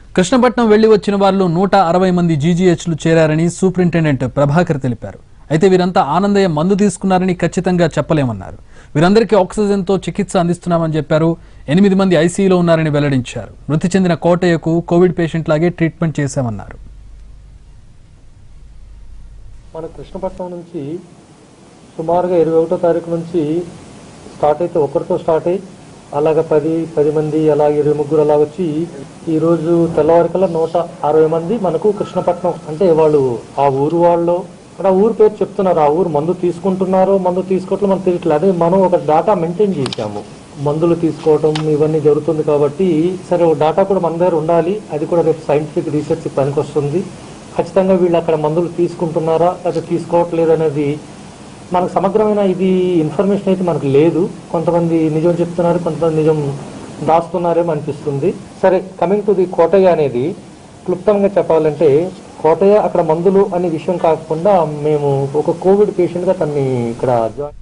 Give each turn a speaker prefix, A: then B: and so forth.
A: కృష్ణపట్నం వెళ్లి వచ్చిన వారిలో నూట అరవై మంది జీజీహెచ్లు చేరారని సూపరింటెండెంట్ ప్రభాకర్ తెలిపారు అయితే వీరంతా ఆనందయ్య మందు తీసుకున్నారని ఖచ్చితంగా చెప్పలేమన్నారు వీరందరికీ ఆక్సిజన్తో చికిత్స అందిస్తున్నామని చెప్పారు ఎనిమిది మంది ఐసీయూలో ఉన్నారని వెల్లడించారు మృతి చెందిన కోటయ్యకు కోవిడ్ పేషెంట్ లాగే ట్రీట్మెంట్ చేశామన్నారు
B: మన కృష్ణపట్నం నుంచి సుమారుగా ఇరవై ఒకటో తారీఖు నుంచి స్టార్ట్ అయితే ఒకరితో స్టార్ట్ అయ్యి అలాగ పది పది మంది అలాగే ఇరవై ముగ్గురు అలా వచ్చి ఈ రోజు తెల్లవారికల్లా నూట అరవై మంది మనకు కృష్ణపట్నం అంటే వాళ్ళు ఆ ఊరు వాళ్ళు అక్కడ ఆ ఊరు పేరు చెప్తున్నారు ఆ ఊరు మందు తీసుకుంటున్నారో మందు తీసుకోవట్లేదు మనకు తెలియట్లేదు అదే మనం ఒక డేటా మెయింటైన్ చేశాము మందులు తీసుకోవటం ఇవన్నీ జరుగుతుంది కాబట్టి సరే ఒక డేటా కూడా మన దగ్గర ఉండాలి అది కూడా రేపు సైంటిఫిక్ రీసెర్చ్ పనికొస్తుంది ఖచ్చితంగా వీళ్ళు అక్కడ మందులు తీసుకుంటున్నారా లేదా తీసుకోవట్లేదు అనేది మనకు సమగ్రమైన ఇది ఇన్ఫర్మేషన్ అయితే మనకు లేదు కొంతమంది నిజం చెప్తున్నారు కొంతమంది నిజం దాస్తున్నారేమో అనిపిస్తుంది సరే కమింగ్ టు ది కోటయ్య అనేది క్లుప్తంగా చెప్పాలంటే కోటయ్య అక్కడ మందులు అనే విషయం కాకుండా మేము ఒక కోవిడ్ పేషెంట్గా తన్ని ఇక్కడ జాయిన్